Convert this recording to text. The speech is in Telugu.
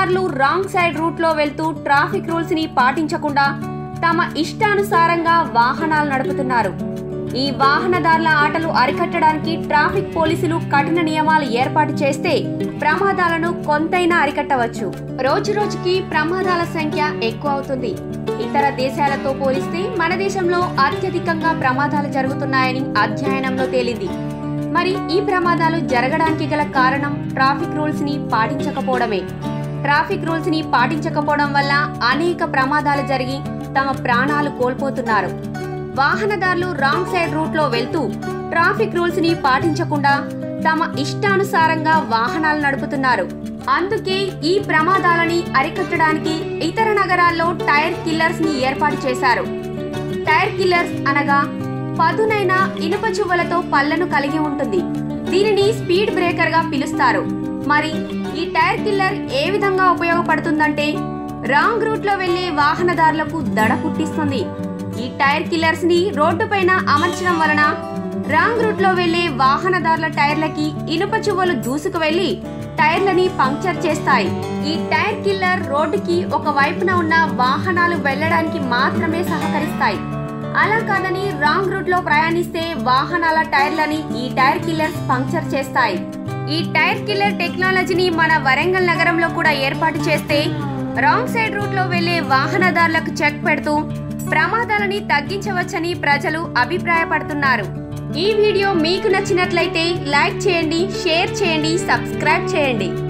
వాహనదారులు రాంగ్ సైడ్ రూట్ లో వెళ్తూ ట్రాఫిక్ రూల్స్ ని పాటించకుండా తమ ఇష్టానుసారంగా వాహనాలు నడుపుతున్నారు ఈ వాహనదారుల ఆటలు అరికట్టడానికి ట్రాఫిక్ పోలీసులు కఠిన నియమాలు ఏర్పాటు చేస్తే ప్రమాదాలను కొంతైనా అరికట్టవచ్చు రోజు రోజుకి ప్రమాదాల సంఖ్య ఎక్కువ అవుతుంది ఇతర దేశాలతో పోలిస్తే మన దేశంలో అత్యధికంగా ప్రమాదాలు జరుగుతున్నాయని అధ్యయనంలో తేలింది మరి ఈ ప్రమాదాలు జరగడానికి గల కారణం ట్రాఫిక్ రూల్స్ ని పాటించకపోవడమే ట్రాఫిక్ రూల్స్ ని పాటించకపోవడం వల్ల అనేక ప్రమాదాలు జరిగి తమ ప్రాణాలు కోల్పోతున్నారు వాహనదారులు రాంగ్ సైడ్ రూట్ లో వెళ్తూ ట్రాఫిక్ రూల్స్ ని పాటించకుండా తమ ఇష్టానుసారంగా వాహనాలు నడుపుతున్నారు అందుకే ఈ ప్రమాదాలని అరికట్టడానికి ఇతర నగరాల్లో టైర్ కిల్లర్స్ ని ఏర్పాటు చేశారు టైర్ కిల్లర్స్ అనగా పదునైన ఇనుప చువ్వలతో పళ్ళను కలిగి ఉంటుంది దీనిని స్పీడ్ బ్రేకర్ గా పిలుస్తారు మరి ఈ టైర్ కిల్లర్ ఏ విధంగా ఉపయోగపడుతుందంటే రాంగ్ రూట్ లో వెళ్లే వాహనదారులకు దడ పుట్టిస్తుంది ఈ టైర్ కిల్లర్స్ ని రోడ్డుపైన అమర్చడం వలన రాంగ్ రూట్ లో వెళ్లే వాహనదారుల టైర్లకి ఇనుప చువ్వలు దూసుకు వెళ్లి టైర్లని పంక్చర్ చేస్తాయి ఈ టైర్ కిల్లర్ రోడ్డుకి ఒక వైపున ఉన్న వాహనాలు వెళ్ళడానికి మాత్రమే సహకరిస్తాయి అలా కాదని రాంగ్ రూట్ లో ప్రయాణిస్తే వాహనాల టైర్లని ఈ టైర్ కిల్లర్స్ పంక్చర్ చేస్తాయి ఈ టైర్ కిల్లర్ టెక్నాలజీని మన వరంగల్ నగరంలో కూడా ఏర్పాటు చేస్తే రాంగ్ సైడ్ రూట్ లో వెళ్లే వాహనదారులకు చెక్ పెడుతూ ప్రమాదాలని తగ్గించవచ్చని ప్రజలు అభిప్రాయపడుతున్నారు ఈ వీడియో మీకు నచ్చినట్లయితే లైక్ చేయండి షేర్ చేయండి సబ్స్క్రైబ్ చేయండి